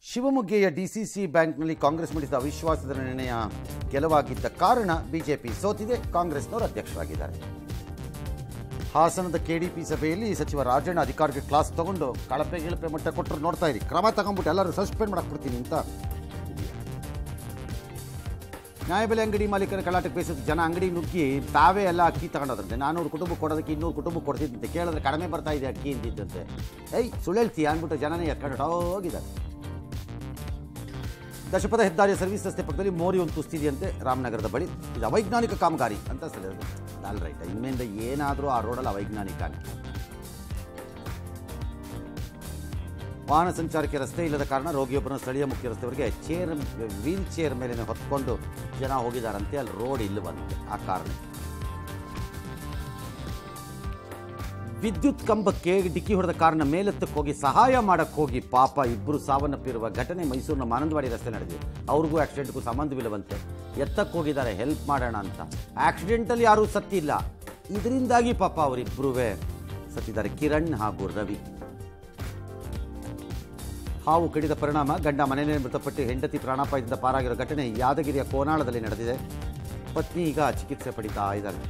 ಶಿವಮೊಗ್ಗೆಯ DCC ಬ್ಯಾಂಕ್ನಲ್ಲಿ ಕಾಂಗ್ರೆಸ್ ಮಂಡಿಸಿದ ಅವಿಶ್ವಾಸದ ನಿರ್ಣಯ ಗೆಲುವಾಗಿದ್ದ ಕಾರಣ ಬಿಜೆಪಿ ಸೋತಿದೆ ಕಾಂಗ್ರೆಸ್ನವರು ಅಧ್ಯಕ್ಷರಾಗಿದ್ದಾರೆ ಹಾಸನದ ಕೆಡಿಪಿ ಸಭೆಯಲ್ಲಿ ಸಚಿವ ರಾಜಣ್ಣ ಅಧಿಕಾರಿಗೆ ಕ್ಲಾಸ್ ತಗೊಂಡು ಕಳಪೆ ಗಿಳಪೆ ಮಟ್ಟ ಕೊಟ್ಟರು ನೋಡ್ತಾ ಇರಿ ಕ್ರಮ ತಗೊಂಡ್ಬಿಟ್ಟು ಎಲ್ಲರೂ ಸಸ್ಪೆಂಡ್ ಮಾಡಕ್ ಬಿಡ್ತೀನಿ ಅಂತ ನ್ಯಾಯಬೆಲೆ ಅಂಗಡಿ ಮಾಲೀಕರ ಕಲಾಟಕ್ಕೆ ಬೇಸಿದ ಜನ ಅಂಗಡಿ ನುಗ್ಗಿ ತಾವೇ ಎಲ್ಲ ಅಕ್ಕಿ ತಗೊಂಡೋದ್ರಂತೆ ನಾನೂರು ಕುಟುಂಬಕ್ಕೆ ಕೊಡೋದಕ್ಕೆ ಇನ್ನೂರು ಕುಟುಂಬಕ್ಕೆ ಕೊಡ್ತಿದ್ದಂತೆ ಕೇಳಿದ್ರೆ ಕಡಿಮೆ ಬರ್ತಾ ಇದೆ ಅಕ್ಕಿ ಅಂತಿದ್ದಂತೆ ಏಯ್ ಸುಳ್ಳು ಹೇಳ್ತೀಯ ಅಂದ್ಬಿಟ್ಟು ಜನನೇ ಎತ್ಕೊಂಡು ಹೋಗಿದ್ದಾರೆ ದಶಪಥ ಹೆದ್ದಾರಿಯ ಸರ್ವಿಸ್ ರಸ್ತೆ ಪಕ್ಕದಲ್ಲಿ ಮೋರಿ ಒಂದು ಕುಸ್ತಿದೆಯಂತೆ ರಾಮನಗರದ ಬಳಿ ಇದು ಅವೈಜ್ಞಾನಿಕ ಕಾಮಗಾರಿ ಅಂತ ಸರಿಯೋದು ಅಲ್ ರೈಟ್ ಇನ್ಮೇಲಿಂದ ಏನಾದರೂ ಆ ರೋಡಲ್ಲಿ ಅವೈಜ್ಞಾನಿಕ ವಾಹನ ಸಂಚಾರಕ್ಕೆ ರಸ್ತೆ ಇಲ್ಲದ ಕಾರಣ ರೋಗಿಯೊಬ್ಬರನ್ನು ಸ್ಥಳೀಯ ಮುಖ್ಯ ರಸ್ತೆವರೆಗೆ ಚೇರ್ ವೀಲ್ ಚೇರ್ ಮೇಲೆ ಹೊತ್ಕೊಂಡು ಜನ ಹೋಗಿದ್ದಾರಂತೆ ಅಲ್ಲಿ ರೋಡ್ ಇಲ್ಲವಂತೆ ಆ ಕಾರಣ ವಿದ್ಯುತ್ ಕಂಬಕ್ಕೆ ಡಿಕ್ಕಿ ಹೊಡೆದ ಕಾರಣ ಮೇಲೆತ್ತಕ್ಕೆ ಹೋಗಿ ಸಹಾಯ ಮಾಡಕ್ಕೆ ಹೋಗಿ ಪಾಪ ಇಬ್ಬರು ಸಾವನ್ನಪ್ಪಿರುವ ಘಟನೆ ಮೈಸೂರಿನ ಮಾನಂದವಾಡಿ ರಸ್ತೆ ನಡೆದಿದೆ ಅವ್ರಿಗೂ ಆಕ್ಸಿಡೆಂಟ್ಗೂ ಸಂಬಂಧವಿಲ್ಲವಂತೆ ಎತ್ತಕ್ಕೆ ಹೋಗಿದ್ದಾರೆ ಹೆಲ್ಪ್ ಮಾಡೋಣ ಅಂತ ಆಕ್ಸಿಡೆಂಟಲ್ಲಿ ಯಾರೂ ಸತ್ತಿಲ್ಲ ಇದರಿಂದಾಗಿ ಪಾಪ ಅವರಿಬ್ಬರೂ ಸತ್ತಿದ್ದಾರೆ ಕಿರಣ್ ಹಾಗೂ ರವಿ ಹಾವು ಕಡಿದ ಪರಿಣಾಮ ಗಂಡ ಮನೆಯೇ ಮೃತಪಟ್ಟು ಹೆಂಡತಿ ಪ್ರಾಣಾಪಾಯದಿಂದ ಪಾರಾಗಿರೋ ಘಟನೆ ಯಾದಗಿರಿಯ ಕೋನಾಳದಲ್ಲಿ ನಡೆದಿದೆ ಪತ್ನಿ ಈಗ ಚಿಕಿತ್ಸೆ ಪಡಿತಾ ಇದ್ದಾರೆ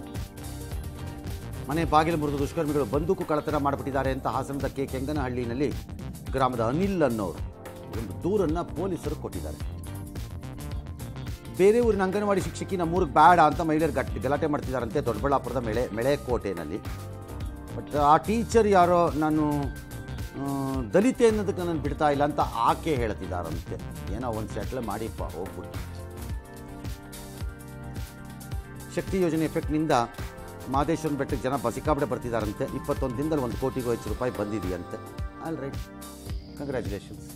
ಮನೆ ಬಾಗಿಲು ಮುರಿದು ದುಷ್ಕರ್ಮಿಗಳು ಬಂದೂಕು ಕಳ್ಳತನ ಮಾಡಿಬಿಟ್ಟಿದ್ದಾರೆ ಅಂತ ಹಾಸನದ ಕೆ ಕೆಂಗನಹಳ್ಳಿನಲ್ಲಿ ಗ್ರಾಮದ ಅನಿಲ್ ಅನ್ನೋರು ಒಂದು ದೂರನ್ನು ಪೊಲೀಸರು ಕೊಟ್ಟಿದ್ದಾರೆ ಬೇರೆ ಊರಿನ ಅಂಗನವಾಡಿ ಶಿಕ್ಷಕಿ ನಮ್ಮೂರಿಗೆ ಬೇಡ ಅಂತ ಮಹಿಳೆಯರು ಗಟ್ ಗಲಾಟೆ ಮಾಡ್ತಿದ್ದಾರಂತೆ ದೊಡ್ಡಬಳ್ಳಾಪುರದ ಮೆಳೆ ಮೆಳೆಕೋಟೆನಲ್ಲಿ ಬಟ್ ಆ ಟೀಚರ್ ಯಾರೋ ನಾನು ಆ, ದಲಿತೆ ಅನ್ನೋದಕ್ಕೆ ನಾನು ಬಿಡ್ತಾ ಇಲ್ಲ ಅಂತ ಆಕೆ ಹೇಳ್ತಿದ್ದಾರಂತೆ ಏನೋ ಒಂದು ಸೆಟ್ಲ್ ಮಾಡಿಪ್ಪ ಹೋಗ್ಬಿಟ್ಟು ಶಕ್ತಿ ಯೋಜನೆ ಎಫೆಕ್ಟ್ನಿಂದ ಮಾದೇಶ್ವರನ ಬೆಟ್ಟಕ್ಕೆ ಜನ ಬಸಿಕಾಬಡೆ ಬರ್ತಿದ್ದಾರಂತೆ ಇಪ್ಪತ್ತೊಂದು ದಿನದಲ್ಲಿ ಒಂದು ಕೋಟಿಗೂ ಹೆಚ್ಚು ರೂಪಾಯಿ ಬಂದಿದೆಯಂತೆ ಆಲ್ ರೈಟ್ ಕಂಗ್ರ್ಯಾಚುಲೇಷನ್ಸ್